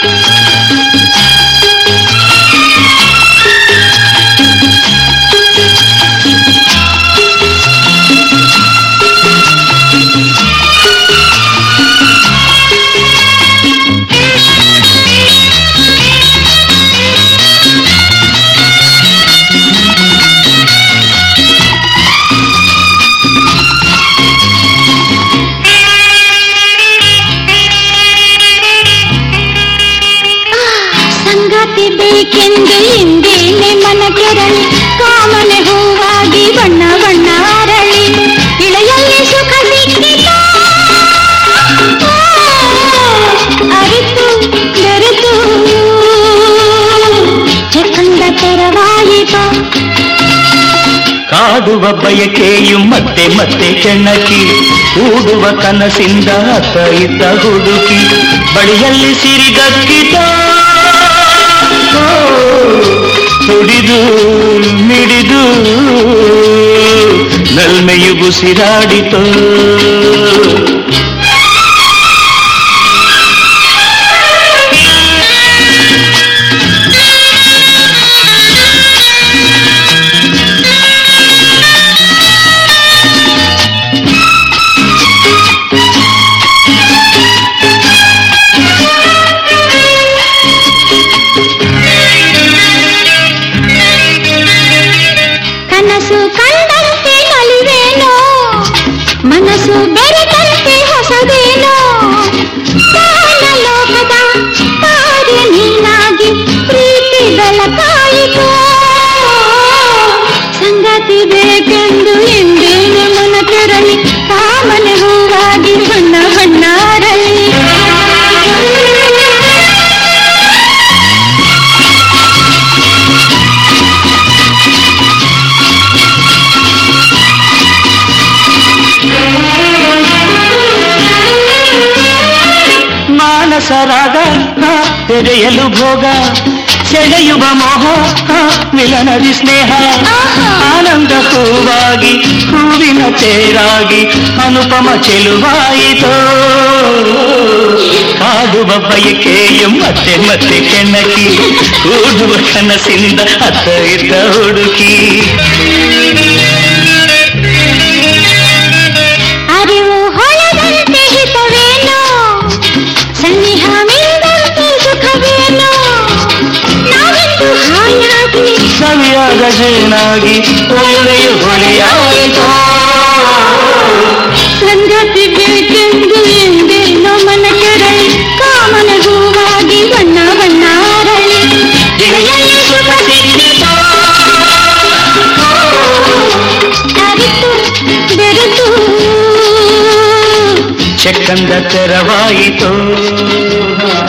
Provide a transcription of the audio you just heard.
ಸಂಗಾತಿ ಬೇಕೆಂದು ಹಿಂದೇನೆ ಮನ ಕೆರಳಿ ಕಾಮನೆ ಹೂವಾಗಿ ಬಣ್ಣ ಬಣ್ಣ ಅರಳಿ ಇಳೆಯಲ್ಲಿ ಸುಖ ಸಿಕ್ಕಿತ ಅರಿತು ಬೆರೆತು ಚಕಂದ ತೆರವಾಯಿತು ಕಾಡುವ ಬಯಕೆಯು ಮತ್ತೆ ಮತ್ತೆ ಕೆಣಕಿ ಕೂಡುವ ಕನಸಿಂದ ಅತ್ತ ಇದ್ದ ಹುಡುಕಿ ಬಳಿಯಲ್ಲಿ ಸಿರಿಗಕ್ಕಿತ ತುಡಿದು ಮಿಡಿದು ನಲ್ಮೆಯು ಗುಸಿರಾಡಿತು ಕನಸು ಕಂಡಂತೆ ನಲಿವೇನೋ ಮನಸ್ಸು ಬೆರೆತಂತೆ ಹೊಸದೇನೋ ಲೋಕದ ತಾರೆ ನೀನಾಗಿ ಪ್ರೀತಿ ಬೆಳಕಾಯಿತು ಸಂಗತಿ ಬೇಕೆಂದು ಎಂದೇನೆ ಮನ ತೆರಳಿ ಕಾಮನೆ ಹೂವಾಗಿ ಬಣ್ಣ ಬಣ್ಣ ಅರಳಿ ಮಾನಸರಾಗ ಹ, ತೆರೆಯಲು ಭೋಗ ಸೆಳೆಯುವ ಮೋಹ ಹ, ಮಿಲನದಿ ಸ್ನೇಹ ಆನಂದ ಹೂವಾಗಿ ಹೂವಿನ ತೇರಾಗಿ ಅನುಪಮ ಚೆಲುವಾಯಿತೋ ಕಾಡುವ ಬಯಕೆಯು ಮತ್ತೆ ಮತ್ತೆ ಕೆಣಕಿ ಕೂಡುವ ಕನಸಿನಿಂದ ಅತ್ತ ಇದ್ದ ಹುಡುಕಿ ಅರಿವು ಹೊಳೆದಂತೆ ಹಿತವೇನೋ ಸನ್ನಿಹ ಮಿಂದಂತೆ ಸುಖವೇನೋ ನಾವೆಂದು ಹಾಯಾಗಿ ಸವಿಯಾದ ಜೇನಾಗಿ ಒಳ್ಳೆಯ ಹೊಳೆಯಾಯಿತೋ ಸಂಗತಿ ಬೇಕೆಂದು ಎಂದೇನೋ ಮನ ಕೆರಳಿ ಕಾಮನ ಹೂವಾಗಿ ಬಣ್ಣ ಬಣ್ಣ ಅರಳಿ ಇಳೆಯಲ್ಲಿ ಸುಖ ಸಿಕ್ಕಿತೋ ಅರಿತು ಬೆರೆತು ಚೆಕ್ಕಂದ ತೆರವಾಯಿತು